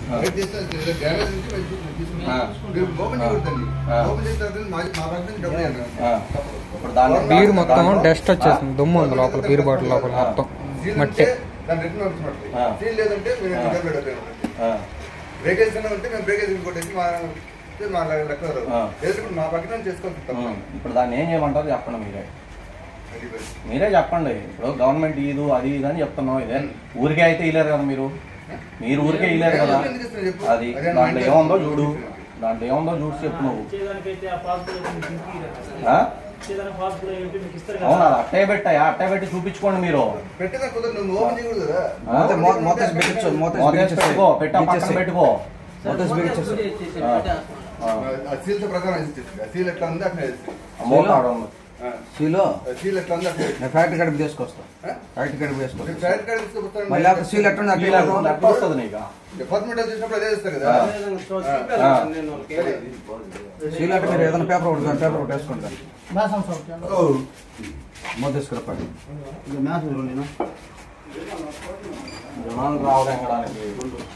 బయట చేస్తే ఏదో డ్యామేజ్ ఉంటే మేము చూ- తీసుకుంటాం. ఆ. మీరు ఓపెన్ చేయకూడదండి ఆ. ఓపెన్ చేసిన తర్వాత మా మా పక్కన డబ్బులు ఇవ్వండి. ఆ. ఇప్పుడు దాన్ని బీర్ మొత్తం దాంట్లో- డస్ట్ వచ్చేస్తుంది దుమ్ము ఉంది లోపల బీర్ బాటిల్ లోపల మొత్తం సీల్ మట్టి ఉంటే దాన్ని రిటర్న్ పంపించమండి ఆ. సీల్ లేదంటే మీరు ఆ. రిటర్న్ పెట్టండి ఆ, బ్రేకేజ్ కన్నా ఉంటే మేము బ్రేకేజ్ ఇంకోటి మా మా లెక్క రాదు. ఆ. లేదంటే మా పక్కన చేసుకోవాలి తప్ప ఉమ్. ఇప్పుడు దాన్ని ఏం చేయమంటారు చెప్పండి మీరే అది బెస్ట్. మీరే చెప్పండి ఇప్పుడు గవర్నమెంట్ ఇది అది ఇది అని చెప్తున్నాం ఇదే ఊరికే అయితే ఇలేరు కదా మీరు మీరు ఊరికే ఇలేరు కదా ఎందుకు ఇస్తున్నారు చెప్పు? అది అదే దాంట్లో నా ఏముందో ఇంట్లో చూడు దాంట్లో ఏముందో చూసి చెప్పు నువ్వు ఇచ్చేదానికైతే ఆ పాస్పోర్ట్ అయితే మీకు ఇంటికి ఆ? ఇచ్చేదానికి పాస్పోర్ట్ ఏంటి మీకు ఇస్తారు అవునా కదా అట్టే పెట్టాయా అట్టే పెట్టి చూపించుకోండి మీరు పెట్టేదా కుదరదు నువ్వు ఓపెన్ చేయకూడదు కదా ఆ? మోత- మో- మోతేసి బిగించు, మోతేసి మోతేసి బిగించేసి. పెట్టుకో పెట్టా పక్కన బిగించేసి. పెట్టుకో మొత్తం బిగించేసి. ఆ. ఆ. ఆ సీల్ ప్రకారం వేసి ఆ సీల్ ఎట్లా ఉంది అట్లా వేసి ఆ మూత ఆడ ఉంది. సీలో ఆ సీల్ ఎట్లా ఉంది అట్లా వేసి నేను ఫ్యాక్టరీ కడిపి తీసుకొస్తా ఆ? ఫ్యాక్టరీ కడిపి మీరు తీసుకొస్తా క్రెడిట్ కార్డు తీసుకొస్తాను మళ్ళీ అక్కడ సీల్ ఎట్లా వీళ్ళు అనుకుంటే ఎట్లా వస్తుంది నీకు డిపార్ట్మెంట్ చేసినప్పుడు అదే చేస్తారు కదా ఆ. ఆ. సీల్ అంటే మీరు ఏదైనా పేపర్ ఒకటి పేపర్ ఒకటి వేసుకుంటారు మొత్తం తీసుకురప్పండి జనాలు రావడం ఎక్కడానికి